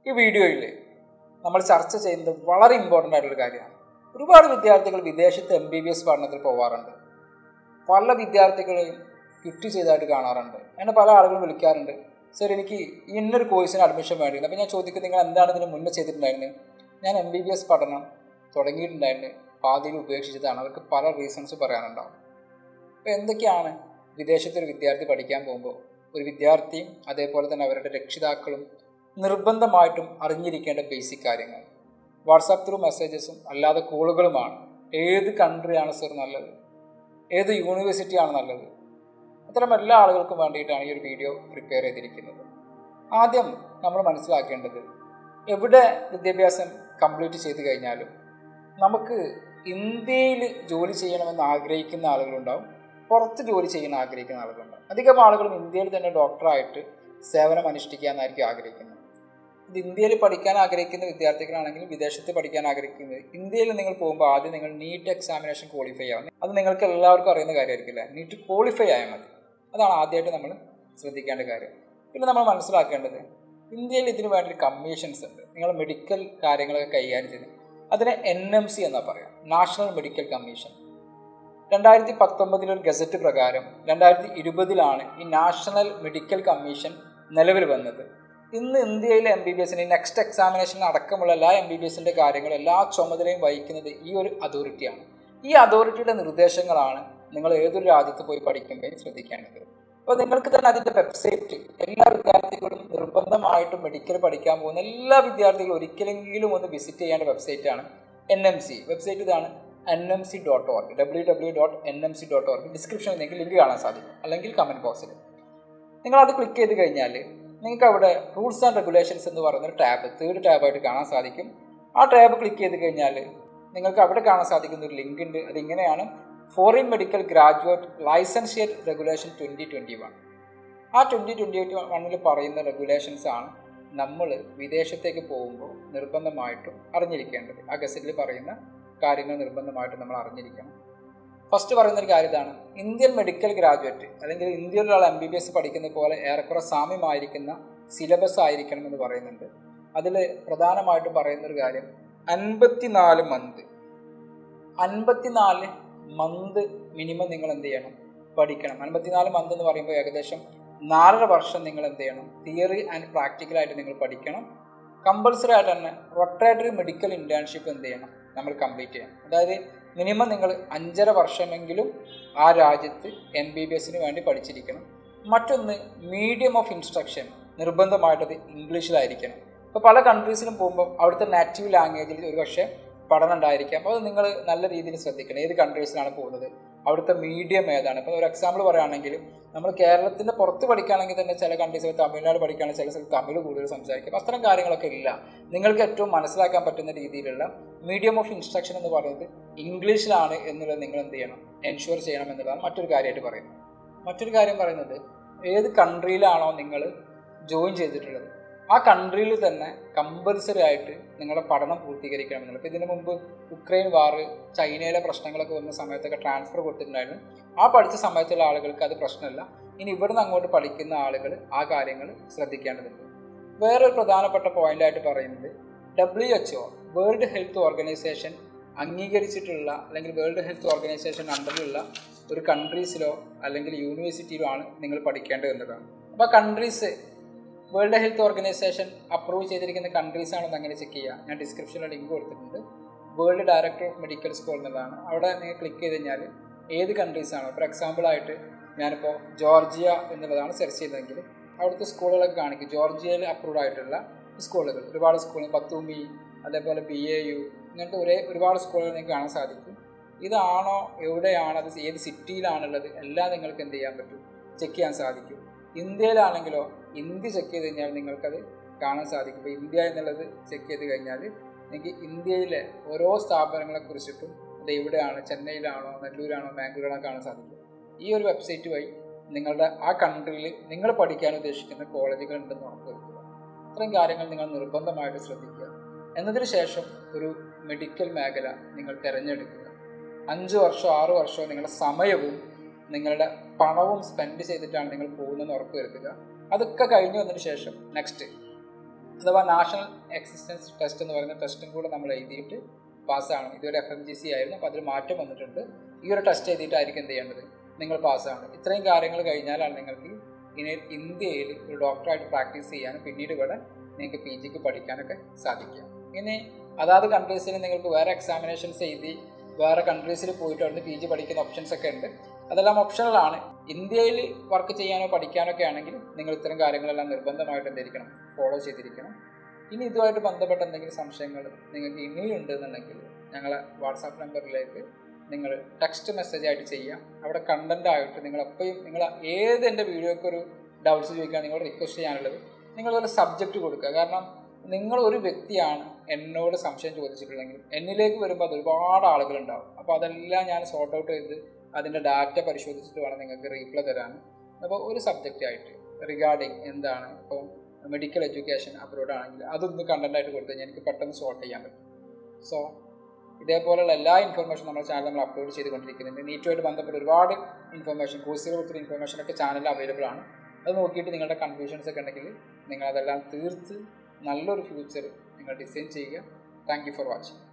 ഈ വീഡിയോയിൽ നമ്മൾ ചർച്ച ചെയ്യുന്നത് വളരെ ഇമ്പോർട്ടൻ്റ് ആയിട്ടുള്ള കാര്യമാണ് ഒരുപാട് വിദ്യാർത്ഥികൾ വിദേശത്ത് എം ബി ബി എസ് പഠനത്തിൽ പോകാറുണ്ട് പല വിദ്യാർത്ഥികളെയും ക്വിറ്റ് ചെയ്തതായിട്ട് കാണാറുണ്ട് എന്നെ പല ആളുകളും വിളിക്കാറുണ്ട് സർ എനിക്ക് ഇന്നൊരു കോഴ്സിന് അഡ്മിഷൻ വേണ്ടിയിരുന്നു അപ്പോൾ ഞാൻ ചോദിക്കും നിങ്ങൾ എന്താണ് ഇതിന് മുന്നേ ചെയ്തിട്ടുണ്ടായിരുന്നത് ഞാൻ എം ബി ബി എസ് പഠനം തുടങ്ങിയിട്ടുണ്ടായിരുന്നു പാതിയിൽ ഉപേക്ഷിച്ചതാണ് അവർക്ക് പല റീസൺസ് പറയാനുണ്ടാവും അപ്പോൾ എന്തൊക്കെയാണ് വിദേശത്തൊരു വിദ്യാർത്ഥി പഠിക്കാൻ പോകുമ്പോൾ ഒരു വിദ്യാർത്ഥിയും അതേപോലെ തന്നെ അവരുടെ രക്ഷിതാക്കളും നിർബന്ധമായിട്ടും അറിഞ്ഞിരിക്കേണ്ട ബേസിക് കാര്യങ്ങൾ വാട്സാപ്പ് ത്രൂ മെസ്സേജസും അല്ലാതെ കോളുകളുമാണ് ഏത് കൺട്രിയാണ് സർ നല്ലത് ഏത് യൂണിവേഴ്സിറ്റിയാണ് നല്ലത് അത്തരം എല്ലാ ആളുകൾക്കും വേണ്ടിയിട്ടാണ് ഈ ഒരു വീഡിയോ പ്രിപ്പയർ ചെയ്തിരിക്കുന്നത് ആദ്യം നമ്മൾ മനസ്സിലാക്കേണ്ടത് എവിടെ വിദ്യാഭ്യാസം കംപ്ലീറ്റ് ചെയ്ത് കഴിഞ്ഞാലും നമുക്ക് ഇന്ത്യയിൽ ജോലി ചെയ്യണമെന്ന് ആഗ്രഹിക്കുന്ന ആളുകളുണ്ടാവും പുറത്ത് ജോലി ചെയ്യാൻ ആഗ്രഹിക്കുന്ന ആളുകളുണ്ടാവും അധികം ആളുകളും ഇന്ത്യയിൽ തന്നെ ഡോക്ടറായിട്ട് സേവനം അനുഷ്ഠിക്കാനായിരിക്കും ആഗ്രഹിക്കുന്നത് ഇത് ഇന്ത്യയിൽ പഠിക്കാൻ ആഗ്രഹിക്കുന്ന വിദ്യാർത്ഥികളാണെങ്കിലും വിദേശത്ത് പഠിക്കാൻ ആഗ്രഹിക്കുന്നത് ഇന്ത്യയിൽ നിങ്ങൾ പോകുമ്പോൾ ആദ്യം നിങ്ങൾ നീറ്റ് എക്സാമിനേഷൻ ക്വാളിഫൈ ആവുന്നത് അത് നിങ്ങൾക്ക് എല്ലാവർക്കും അറിയുന്ന കാര്യമായിരിക്കില്ല നീറ്റ് ക്വാളിഫൈ ആയാൽ മതി അതാണ് ആദ്യമായിട്ട് നമ്മൾ ശ്രദ്ധിക്കേണ്ട കാര്യം പിന്നെ നമ്മൾ മനസ്സിലാക്കേണ്ടത് ഇന്ത്യയിൽ ഇതിനു വേണ്ടി കമ്മീഷൻസ് ഉണ്ട് നിങ്ങൾ മെഡിക്കൽ കാര്യങ്ങളൊക്കെ കൈകാര്യം ചെയ്ത് അതിനെ എൻ എം സി എന്നാ പറയാം നാഷണൽ മെഡിക്കൽ കമ്മീഷൻ രണ്ടായിരത്തി പത്തൊമ്പതിൽ ഒരു ഗസറ്റ് പ്രകാരം രണ്ടായിരത്തി ഇരുപതിലാണ് ഈ നാഷണൽ മെഡിക്കൽ കമ്മീഷൻ നിലവിൽ വന്നത് ഇന്ന് ഇന്ത്യയിലെ എം ബി ബി എസിന് നെക്സ്റ്റ് എക്സാമിനേഷൻ അടക്കമുള്ള എല്ലാ എം ബി ബി എസിൻ്റെ കാര്യങ്ങളും എല്ലാ ചുമതലയും വഹിക്കുന്നത് ഈ ഒരു അതോറിറ്റിയാണ് ഈ അതോറിറ്റിയുടെ നിർദ്ദേശങ്ങളാണ് നിങ്ങൾ ഏതൊരു രാജ്യത്ത് പോയി പഠിക്കുമ്പോഴും ശ്രദ്ധിക്കേണ്ടത് അപ്പോൾ നിങ്ങൾക്ക് തന്നെ അതിൻ്റെ വെബ്സൈറ്റ് എല്ലാ വിദ്യാർത്ഥികളും നിർബന്ധമായിട്ടും മെഡിക്കൽ പഠിക്കാൻ പോകുന്ന എല്ലാ വിദ്യാർത്ഥികളും ഒരിക്കലെങ്കിലും ഒന്ന് വിസിറ്റ് ചെയ്യേണ്ട വെബ്സൈറ്റാണ് എൻ എം സി വെബ്സൈറ്റ് ഇതാണ് N M C dot org W W dot N M C dot org ഡിസ്ക്രിപ്ഷനിൽ നിങ്ങൾക്ക് ലിങ്ക് കാണാൻ സാധിക്കും അല്ലെങ്കിൽ കമൻറ്റ് ബോക്സിൽ നിങ്ങൾ അത് ക്ലിക്ക് ചെയ്ത് കഴിഞ്ഞാൽ നിങ്ങൾക്ക് അവിടെ റൂൾസ് ആൻഡ് റെഗുലേഷൻസ് എന്ന് പറയുന്ന ഒരു ടാബ് തേർഡ് ടാബായിട്ട് കാണാൻ സാധിക്കും ആ ടാബ് ക്ലിക്ക് ചെയ്ത് കഴിഞ്ഞാൽ നിങ്ങൾക്ക് അവിടെ കാണാൻ സാധിക്കുന്ന ഒരു ലിങ്ക് ഉണ്ട് അതിങ്ങനെയാണ് foreign medical graduate licentiate regulation twenty twenty one ആ ട്വൻറ്റി ട്വൻറ്റി വണ്ണിൽ പറയുന്ന റെഗുലേഷൻസ് ആണ് നമ്മൾ വിദേശത്തേക്ക് പോകുമ്പോൾ നിർബന്ധമായിട്ടും അറിഞ്ഞിരിക്കേണ്ടത് ആ ഗസറ്റിൽ പറയുന്ന കാര്യങ്ങൾ നിർബന്ധമായിട്ടും നമ്മൾ അറിഞ്ഞിരിക്കണം ഫസ്റ്റ് പറയുന്ന ഒരു കാര്യം ഇതാണ് ഇന്ത്യൻ മെഡിക്കൽ ഗ്രാജുവേറ്റ് അല്ലെങ്കിൽ ഇന്ത്യയിലുള്ള എം ബി ബി എസ് പഠിക്കുന്ന പോലെ ഏറെക്കുറെ സാമ്യമായിരിക്കുന്ന സിലബസ് ആയിരിക്കണം എന്ന് പറയുന്നുണ്ട് അതിൽ പ്രധാനമായിട്ടും പറയുന്ന ഒരു കാര്യം അൻപത്തിനാല് മന്ത് അൻപത്തിനാല് മന്ത് മിനിമം നിങ്ങൾ എന്ത് ചെയ്യണം പഠിക്കണം അൻപത്തിനാല് മന്ത് എന്ന് പറയുമ്പോൾ ഏകദേശം നാലര വർഷം നിങ്ങൾ എന്ത് ചെയ്യണം തിയറി ആൻഡ് പ്രാക്ടിക്കലായിട്ട് നിങ്ങൾ പഠിക്കണം കമ്പൾസറി ആയിട്ട് തന്നെ റൊട്ടേറ്ററി മെഡിക്കൽ ഇൻറ്റേൺഷിപ്പ് എന്ത് ചെയ്യണം നമ്മൾ കംപ്ലീറ്റ് ചെയ്യണം അതായത് മിനിമം നിങ്ങൾ അഞ്ചര വർഷമെങ്കിലും ആ രാജ്യത്ത് എം ബി ബി എസിന് വേണ്ടി പഠിച്ചിരിക്കണം മറ്റൊന്ന് മീഡിയം ഓഫ് ഇൻസ്ട്രക്ഷൻ നിർബന്ധമായിട്ടത് ഇംഗ്ലീഷിലായിരിക്കണം ഇപ്പോൾ പല കൺട്രീസിലും പോകുമ്പോൾ അവിടുത്തെ നാറ്റീവ് ലാംഗ്വേജിൽ ഒരു പക്ഷേ പഠനം ഉണ്ടായിരിക്കാം അപ്പോൾ അത് നിങ്ങൾ നല്ല രീതിയിൽ ശ്രദ്ധിക്കണം ഏത് കൺട്രീസിലാണ് പോകുന്നത് അവിടുത്തെ മീഡിയം ഏതാണ് ഇപ്പോൾ ഒരു എക്സാമ്പിൾ പറയുകയാണെങ്കിൽ നമ്മൾ കേരളത്തിൻ്റെ പുറത്ത് പഠിക്കുകയാണെങ്കിൽ തന്നെ ചില കൺട്രീസിൽ തമിഴ്നാട് പഠിക്കുകയാണെങ്കിൽ ചില സ്ഥലത്ത് തമിഴ് കൂടുതൽ സംസാരിക്കും അത്തരം കാര്യങ്ങളൊക്കെ ഇല്ല നിങ്ങൾക്ക് ഏറ്റവും മനസ്സിലാക്കാൻ പറ്റുന്ന രീതിയിലുള്ള മീഡിയം ഓഫ് ഇൻസ്ട്രക്ഷൻ എന്ന് പറയുന്നത് ഇംഗ്ലീഷിലാണ് എന്നുള്ളത് നിങ്ങൾ എന്ത് ചെയ്യണം എൻഷുർ ചെയ്യണം എന്നുള്ളതാണ് മറ്റൊരു കാര്യമായിട്ട് പറയുന്നത് മറ്റൊരു കാര്യം പറയുന്നത് ഏത് കൺട്രിയിലാണോ നിങ്ങൾ ജോയിൻ ചെയ്തിട്ടുള്ളത് ആ കൺട്രിയിൽ തന്നെ കമ്പൽസറി ആയിട്ട് നിങ്ങളുടെ പഠനം പൂർത്തീകരിക്കണം എന്നുള്ളത് ഇപ്പോൾ ഇതിനു മുമ്പ് ഉക്രൈൻ വാർ ചൈനയിലെ പ്രശ്നങ്ങളൊക്കെ വന്ന സമയത്തൊക്കെ ട്രാൻസ്ഫർ കൊടുത്തിട്ടുണ്ടായിരുന്നു ആ പഠിച്ച സമയത്തുള്ള ആളുകൾക്ക് അത് പ്രശ്നമല്ല ഇനി ഇവിടുന്ന് അങ്ങോട്ട് പഠിക്കുന്ന ആളുകൾ ആ കാര്യങ്ങൾ ശ്രദ്ധിക്കേണ്ടതുണ്ട് വേറൊരു പ്രധാനപ്പെട്ട പോയിന്റായിട്ട് പറയുന്നത് W H O world health organization അംഗീകരിച്ചിട്ടുള്ള അല്ലെങ്കിൽ വേൾഡ് ഹെൽത്ത് ഓർഗനൈസേഷൻ അണ്ടറിലുള്ള ഒരു കൺട്രീസിലോ അല്ലെങ്കിൽ യൂണിവേഴ്സിറ്റിയിലോ ആണ് നിങ്ങൾ പഠിക്കേണ്ടത് എന്നതാണ് അപ്പോൾ countries world health organization approve ചെയ്തിരിക്കുന്ന കൺട്രീസ് ആണെന്ന് അങ്ങനെ ചെക്ക് ചെയ്യുക ഞാൻ ഡിസ്ക്രിപ്ഷനിൽ ലിങ്ക് കൊടുത്തിട്ടുണ്ട് world director of medical school എന്നുള്ളതാണ് അവിടെ നിങ്ങൾ ക്ലിക്ക് ചെയ്ത് കഴിഞ്ഞാൽ ഏത് കൺട്രീസാണോ ഫോർ എക്സാമ്പിൾ ആയിട്ട് ഞാനിപ്പോൾ ജോർജിയ എന്നുള്ളതാണ് സെർച്ച് ചെയ്തതെങ്കിൽ അവിടുത്തെ സ്കൂളുകളൊക്കെ കാണിക്കും ജോർജിയയിൽ അപ്രൂവ് ആയിട്ടുള്ള സ്കൂളുകൾ ഒരുപാട് സ്കൂളുകൾ പത്തൂമി അതേപോലെ ബി എ യു ഇങ്ങനത്തെ ഒരേ ഒരുപാട് സ്കൂളുകൾ നിങ്ങൾക്ക് കാണാൻ സാധിക്കും ഇതാണോ എവിടെയാണ് അത് ഏത് സിറ്റിയിലാണുള്ളത് എല്ലാം നിങ്ങൾക്ക് എന്ത് ചെയ്യാൻ പറ്റും ചെക്ക് ചെയ്യാൻ സാധിക്കും ഇന്ത്യയിലാണെങ്കിലോ ഇന്ത്യ ചെക്ക് ചെയ്ത് കഴിഞ്ഞാൽ നിങ്ങൾക്കത് കാണാൻ സാധിക്കും ഇപ്പോൾ ഇന്ത്യ എന്നുള്ളത് ചെക്ക് ചെയ്ത് കഴിഞ്ഞാൽ നിങ്ങൾക്ക് ഇന്ത്യയിലെ ഓരോ സ്ഥാപനങ്ങളെ കുറിച്ചിട്ടും അത് എവിടെയാണ് ചെന്നൈയിലാണോ നെല്ലൂരാണോ ബാംഗ്ലൂരാണോ കാണാൻ സാധിക്കും ഈ ഒരു വെബ്സൈറ്റ് വഴി നിങ്ങളുടെ ആ കൺട്രിയിൽ നിങ്ങൾ പഠിക്കാൻ ഉദ്ദേശിക്കുന്ന കോളേജുകൾ ഉണ്ടെന്ന് ഉറപ്പുവരുത്തുക ഇത്രയും കാര്യങ്ങൾ നിങ്ങൾ നിർബന്ധമായിട്ട് ശ്രദ്ധിക്കുക എന്നതിന് ശേഷം ഒരു മെഡിക്കൽ മേഖല നിങ്ങൾ തിരഞ്ഞെടുക്കുക അഞ്ച് വർഷം ആറ് വർഷമോ നിങ്ങളുടെ സമയവും നിങ്ങളുടെ പണവും സ്പെൻഡ് ചെയ്തിട്ടാണ് നിങ്ങൾ പോകുന്നതെന്ന് ഉറപ്പ് വരുത്തുക അതൊക്കെ കഴിഞ്ഞു വന്നതിന് ശേഷം നെക്സ്റ്റ് അഥവാ നാഷണൽ എക്സിസ്റ്റൻസ് ടെസ്റ്റ് എന്ന് പറയുന്ന ടെസ്റ്റും കൂടെ നമ്മൾ എഴുതിയിട്ട് പാസ്സാണ് ഇതൊരു എഫ് എം ജി സി ആയിരുന്നു അപ്പോൾ അതിൽ മാറ്റം വന്നിട്ടുണ്ട് ഈ ഒരു ടെസ്റ്റ് എഴുതിയിട്ടായിരിക്കും എന്ത് ചെയ്യേണ്ടത് നിങ്ങൾ പാസ്സാണ് ഇത്രയും കാര്യങ്ങൾ കഴിഞ്ഞാലാണ് നിങ്ങൾക്ക് ഇനി ഇന്ത്യയിൽ ഒരു ഡോക്ടറായിട്ട് പ്രാക്ടീസ് ചെയ്യാനും പിന്നീട് ഇവിടെ നിങ്ങൾക്ക് പി ജിക്ക് പഠിക്കാനൊക്കെ സാധിക്കുക ഇനി അതാത് കൺട്രീസിൽ നിങ്ങൾക്ക് വേറെ എക്സാമിനേഷൻസ് എഴുതി വേറെ കൺട്രീസിൽ പോയിട്ട് അവിടുന്ന് പി ജി പഠിക്കുന്ന ഓപ്ഷൻസ് ഒക്കെ ഉണ്ട് അതെല്ലാം ഓപ്ഷണലാണ് ഇന്ത്യയിൽ വർക്ക് ചെയ്യാനോ പഠിക്കാനോ ഒക്കെ ആണെങ്കിൽ നിങ്ങൾ ഇത്തരം കാര്യങ്ങളെല്ലാം നിർബന്ധമായിട്ട് എന്തിരിക്കണം ഫോളോ ചെയ്തിരിക്കണം ഇനി ഇതുമായിട്ട് ബന്ധപ്പെട്ട എന്തെങ്കിലും സംശയങ്ങൾ നിങ്ങൾക്ക് ഇനിയും ഉണ്ടെന്നുണ്ടെങ്കിൽ ഞങ്ങളെ വാട്സാപ്പ് നമ്പറിലേക്ക് നിങ്ങൾ ടെക്സ്റ്റ് മെസ്സേജ് ആയിട്ട് ചെയ്യാം അവിടെ കണ്ടന്റ് ആയിട്ട് നിങ്ങൾ എപ്പോഴും നിങ്ങൾ ഏത് എൻ്റെ വീഡിയോക്ക് ഒരു ഡൗട്ട്സ് ചോദിക്കാൻ നിങ്ങൾ റിക്വസ്റ്റ് ചെയ്യാനുള്ളത് നിങ്ങളൊരു സബ്ജക്റ്റ് കൊടുക്കുക കാരണം നിങ്ങൾ ഒരു വ്യക്തിയാണ് എന്നോട് സംശയം ചോദിച്ചിട്ടുണ്ടെങ്കിൽ എന്നിലേക്ക് വരുമ്പോൾ അത് ഒരുപാട് ആളുകളുണ്ടാവും അപ്പോൾ അതെല്ലാം ഞാൻ സോർട്ട് ഔട്ട് ചെയ്ത് അതിൻ്റെ ഡാറ്റ പരിശോധിച്ചിട്ട് വേണം നിങ്ങൾക്ക് റീപ്ലൈ തരാൻ അപ്പോൾ ഒരു സബ്ജക്റ്റ് ആയിട്ട് റിഗാർഡിങ് എന്താണ് ഇപ്പോൾ മെഡിക്കൽ എഡ്യൂക്കേഷൻ അബ്രോഡ് ആണെങ്കിൽ അതൊന്ന് കണ്ടന്റ് ആയിട്ട് കൊടുത്തു കഴിഞ്ഞാൽ എനിക്ക് പെട്ടെന്ന് സോർട്ട് ചെയ്യാൻ പറ്റും സോ ഇതേപോലെയുള്ള എല്ലാ ഇൻഫർമേഷൻ നമ്മുടെ ചാനൽ നമ്മൾ അപ്ലോഡ് ചെയ്തുകൊണ്ടിരിക്കുന്നുണ്ട് നീറ്റുമായിട്ട് ബന്ധപ്പെട്ട ഒരുപാട് ഇൻഫർമേഷൻ കോഴ്സുകളെ കുറിച്ചുള്ള ഇൻഫർമേഷൻ ഒക്കെ ചാനലിൽ അവൈലബിൾ ആണ് അത് നോക്കിയിട്ട് നിങ്ങളുടെ കൺഫ്യൂഷൻസ് ഒക്കെ ഉണ്ടെങ്കിൽ നിങ്ങൾ അതെല്ലാം തീർത്ത് നല്ലൊരു ഫ്യൂച്ചർ നിങ്ങൾ ഡിസൈൻ ചെയ്യുക താങ്ക് യു ഫോർ വാച്ചിങ്